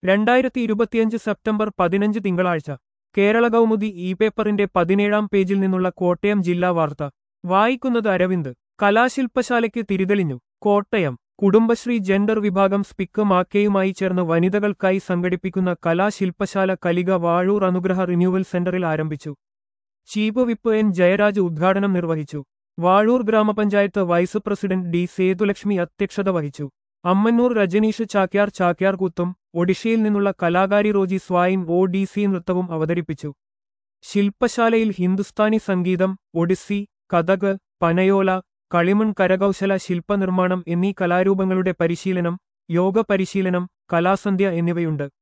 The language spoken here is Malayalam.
രണ്ടായിരത്തി ഇരുപത്തിയഞ്ച് സെപ്റ്റംബർ പതിനഞ്ച് തിങ്കളാഴ്ച കേരള കൗമുദി ഇ പേപ്പറിന്റെ പതിനേഴാം പേജിൽ നിന്നുള്ള കോട്ടയം ജില്ലാ വാർത്ത വായിക്കുന്നത് അരവിന്ദ് കലാശില്പശാലയ്ക്ക് തിരിതെളിഞ്ഞു കോട്ടയം കുടുംബശ്രീ ജെൻഡർ വിഭാഗം സ്പിക്ക് മാക്കയുമായി ചേർന്ന് വനിതകൾക്കായി സംഘടിപ്പിക്കുന്ന കലാശില്പശാല കലിക വാഴൂർ അനുഗ്രഹ റിന്യൂവൽ സെന്ററിൽ ആരംഭിച്ചു ചീഫ് വിപ്പ് എൻ ജയരാജ് ഉദ്ഘാടനം നിർവഹിച്ചു വാഴൂർ ഗ്രാമപഞ്ചായത്ത് വൈസ് പ്രസിഡന്റ് ഡി സേതുലക്ഷ്മി അധ്യക്ഷത വഹിച്ചു അമ്മന്നൂർ രജനീഷ് ചാക്യാർ ചാക്യാർ കൂത്തും ഒഡീഷയിൽ നിന്നുള്ള കലാകാരി റോജി സ്വായിൻ ഒ ഡി സി നൃത്തവും അവതരിപ്പിച്ചു ശില്പശാലയിൽ ഹിന്ദുസ്ഥാനി സംഗീതം ഒഡിസി കഥക് പനയോല കളിമൺ കരകൗശല ശില്പനിർമ്മാണം എന്നീ കലാരൂപങ്ങളുടെ പരിശീലനം യോഗ പരിശീലനം കലാസന്ധ്യ എന്നിവയുണ്ട്